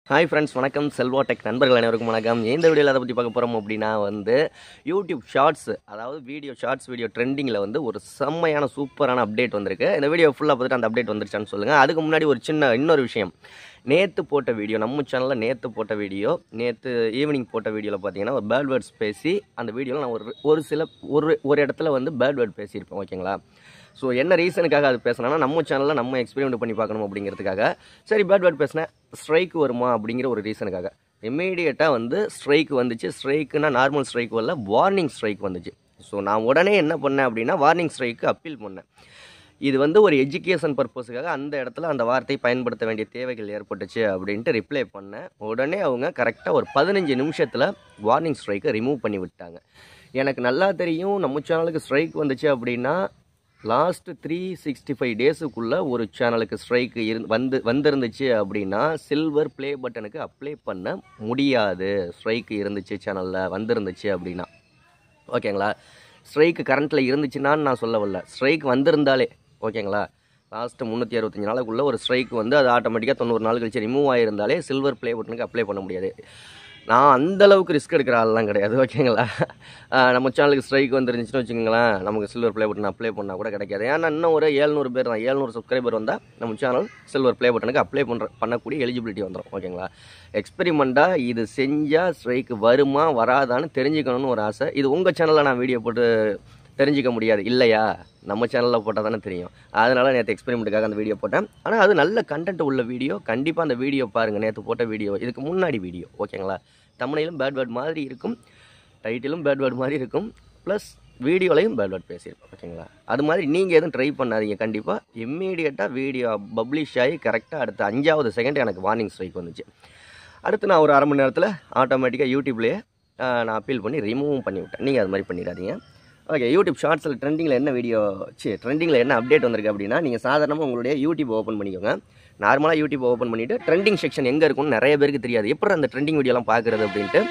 hi friends வணக்கம் Selva tech நண்பர்கள் அனைவருக்கும் வணக்கம் இந்த வீடியோவில் அதை பற்றி பார்க்க போகிறோம் அப்படின்னா வந்து யூடியூப் ஷார்ட்ஸ் அதாவது வீடியோ ஷார்ட்ஸ் வீடியோ ட்ரெண்டிங்கில் வந்து ஒரு செம்மையான சூப்பரான அப்டேட் வந்திருக்கு இந்த வீடியோ ஃபுல்லாக பார்த்துட்டு அந்த அப்டேட் வந்துருச்சான்னு சொல்லுங்கள் அதுக்கு முன்னாடி ஒரு சின்ன இன்னொரு விஷயம் நேற்று போட்ட வீடியோ நம்ம சேனலில் நேற்று போட்ட வீடியோ நேற்று ஈவினிங் போட்ட வீடியோவில் பார்த்தீங்கன்னா ஒரு பேட் வேர்ட்ஸ் பேசி அந்த வீடியோவில் நான் ஒரு ஒரு சில ஒரு ஒரு இடத்துல வந்து பேட் வேர்ட் பேசியிருப்பேன் ஓகேங்களா ஸோ என்ன ரீசனுக்காக அது பேசினா நம்ம சேனலில் நம்ம எக்ஸ்பெரிமெண்ட் பண்ணி பார்க்கணும் அப்படிங்கிறதுக்காக சரி பேட் வேர்ட் பேசினேன் ஸ்ட்ரைக் வருமா அப்படிங்கிற ஒரு ரீசனுக்காக இம்மீடியட்டாக வந்து ஸ்ட்ரைக் வந்துச்சு ஸ்ட்ரைக்குனா நார்மல் ஸ்ட்ரைக் வரல வார்னிங் ஸ்ட்ரைக் வந்துச்சு ஸோ நான் உடனே என்ன பண்ணேன் அப்படின்னா வார்னிங் ஸ்ட்ரைக்கு அப்பீல் பண்ணேன் இது வந்து ஒரு எஜுகேஷன் பர்பஸுக்காக அந்த இடத்துல அந்த வார்த்தையை பயன்படுத்த வேண்டிய தேவைகள் ஏற்பட்டுச்சு அப்படின்ட்டு ரிப்ளை பண்ணேன் உடனே அவங்க கரெக்டாக ஒரு பதினஞ்சு நிமிஷத்தில் வார்னிங் ஸ்ட்ரைக்கை ரிமூவ் பண்ணி விட்டாங்க எனக்கு நல்லா தெரியும் நம்ம சேனலுக்கு ஸ்ட்ரைக் வந்துச்சு அப்படின்னா லாஸ்ட் த்ரீ சிக்ஸ்டி ஃபைவ் டேஸுக்குள்ளே ஒரு சேனலுக்கு ஸ்ட்ரைக் இரு வந்து வந்திருந்துச்சு அப்படின்னா சில்வர் ப்ளே பட்டனுக்கு அப்ளை பண்ண முடியாது ஸ்ட்ரைக் இருந்துச்சு சேனலில் வந்திருந்துச்சு அப்படின்னா ஓகேங்களா ஸ்ட்ரைக்கு கரண்ட்டில் இருந்துச்சுன்னான்னு நான் சொல்ல வரல ஸ்ட்ரைக் வந்திருந்தாலே ஓகேங்களா லாஸ்ட்டு முந்நூற்றி அறுபத்தஞ்சு நாளுக்குள்ளே ஒரு ஸ்ட்ரைக் வந்து அது ஆட்டோமேட்டிக்காக தொண்ணூறு நாள் கழிச்சு ரிமூவ் ஆகியிருந்தாலே சில்வர் ப்ளே பட்டனுக்கு அப்ளை பண்ண முடியாது நான் அந்த அளவுக்கு ரிஸ்க் எடுக்கிற ஆள்லாம் கிடையாது ஓகேங்களா ஆஹ் நம்ம சேனலுக்கு ஸ்ட்ரைக் வந்துருந்துச்சுன்னு வச்சுக்கோங்களேன் நமக்கு சில்வர் ப்ளே பட்டன் அப்ளை பண்ணால் கூட கிடைக்காது ஏன்னா இன்னும் ஒரு ஏழ்நூறு பேர் தான் ஏழ்நூறு சப்ஸ்கிரைபர் வந்தால் நம்ம சேனல் சில்வர் ப்ளே பட்டனுக்கு அப்ளை பண்ணுற பண்ணக்கூடிய எலிஜிபிலிட்டி வந்துடும் ஓகேங்களா எக்ஸ்பெரிமெண்ட்டாக இது செஞ்சால் ஸ்ட்ரைக் வருமா வராதான்னு தெரிஞ்சுக்கணும்னு ஒரு ஆசை இது உங்கள் சேனலில் நான் வீடியோ போட்டு தெரிஞ்சிக்க முடியாது இல்லையா நம்ம சேனலில் போட்டால் தானே தெரியும் அதனால் நேற்று எக்ஸ்பெரிமெண்ட்டுக்காக அந்த வீடியோ போட்டேன் ஆனால் அது நல்ல கண்டென்ட் உள்ள வீடியோ கண்டிப்பாக அந்த வீடியோ பாருங்கள் நேற்று போட்ட வீடியோ இதுக்கு முன்னாடி வீடியோ ஓகேங்களா தமிழிலும் பேட் வேர்ட் மாதிரி இருக்கும் டைட்டிலும் பேட் வேர்ட் மாதிரி இருக்கும் ப்ளஸ் வீடியோலையும் பேட் வேர்ட் பேசியிருப்போம் ஓகேங்களா அது மாதிரி நீங்கள் எதுவும் ட்ரை பண்ணாதீங்க கண்டிப்பாக இம்மீடியட்டாக வீடியோ பப்ளிஷ் ஆகி கரெக்டாக அடுத்த அஞ்சாவது செகண்ட் எனக்கு வார்னிங் ஸ்ட்ரைக் வந்துச்சு அடுத்து நான் ஒரு அரை மணி நேரத்தில் ஆட்டோமேட்டிக்காக யூடியூப்லேயே நான் அப்பீல் பண்ணி ரிமூவும் பண்ணி விட்டேன் நீங்கள் அது மாதிரி பண்ணிடாதீங்க ஓகே யூடியூப் ஷார்ட்ஸில் ட்ரெண்டிங்கில் என்ன வீடியோ சி ட்ரெண்டிங்கில் என்ன அப்டேட் வந்திருக்கு அப்படின்னா நீங்கள் சாதாரணமாக உங்களுடைய யூடியூப் ஓப்பன் பண்ணிக்கோங்க நார்மலாக யூடியூப் ஓப்பன் பண்ணிவிட்டு ட்ரெண்டிங் செக்ஷன் எங்கே இருக்கும்னு நிறைய பேருக்கு தெரியாது எப்படி அந்த ட்ரெண்டிங் வீடியோலாம் பார்க்குறது அப்படின்ட்டு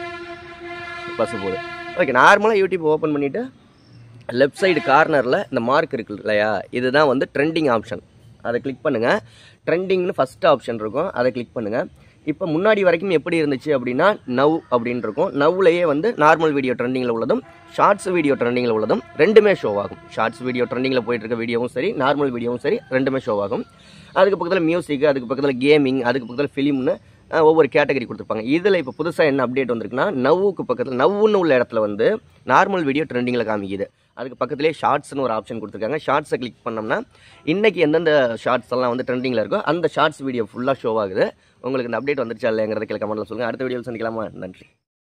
பஸ் போகுது ஓகே நார்மலாக யூடியூப் ஓப்பன் பண்ணிவிட்டு லெஃப்ட் சைடு கார்னரில் இந்த மார்க் இருக்கு இல்லையா இதுதான் வந்து ட்ரெண்டிங் ஆப்ஷன் அதை கிளிக் பண்ணுங்கள் ட்ரெண்டிங்னு ஃபஸ்ட் ஆப்ஷன் இருக்கும் அதை கிளிக் பண்ணுங்கள் இப்போ முன்னாடி வரைக்கும் எப்படி இருந்துச்சு அப்படின்னா நவ் அப்படின்னு இருக்கும் நவ்லையே வந்து நார்மல் வீடியோ ட்ரெண்டிங்கில் உள்ளதும் ஷார்ட்ஸ் வீடியோ ட்ரெண்டிங்கில் உள்ளதும் ரெண்டுமே ஷோ ஆகும் ஷார்ட்ஸ் வீடியோ ட்ரெண்டிங்கில் போயிட்டு இருக்க வீடியோவும் சரி நார்மல் வீடியோவும் சரி ரெண்டுமே ஷோ ஆகும் அதுக்கு பக்கத்தில் மியூசிக் அதுக்கு பக்கத்தில் கேமிங் அதுக்கு பக்கத்தில் ஃபிலிம்னு ஒவ்வொரு கேட்டகரி கொடுத்துருப்பாங்க இதில் இப்போ புதுசாக என்ன அப்டேட் வந்திருக்குன்னா நவ்வுக்கு பக்கத்தில் நவ்வுன்னு உள்ள இடத்துல வந்து நார்மல் வீடியோ ட்ரெண்டிங்கில் காமிக்குது அதுக்கு பக்கத்துலேயே ஷார்ட்ஸ்னு ஒரு ஆப்ஷன் கொடுத்துருக்காங்க ஷார்ட்ஸை கிளிக் பண்ணோம்னா இன்றைக்கி எந்தெந்த ஷார்ட்ஸ் எல்லாம் வந்து ட்ரெண்டிங்கில் இருக்கோ அந்த ஷார்ட்ஸ் வீடியோ ஃபுல்லாக ஷோ ஆகுது உங்களுக்கு இந்த அப்டேட் வந்துருச்சா இல்லைங்கிறத கீழே கமெண்ட்டில் சொல்லுங்கள் அடுத்த வீடியோவில் சந்திக்கலாமா நன்றி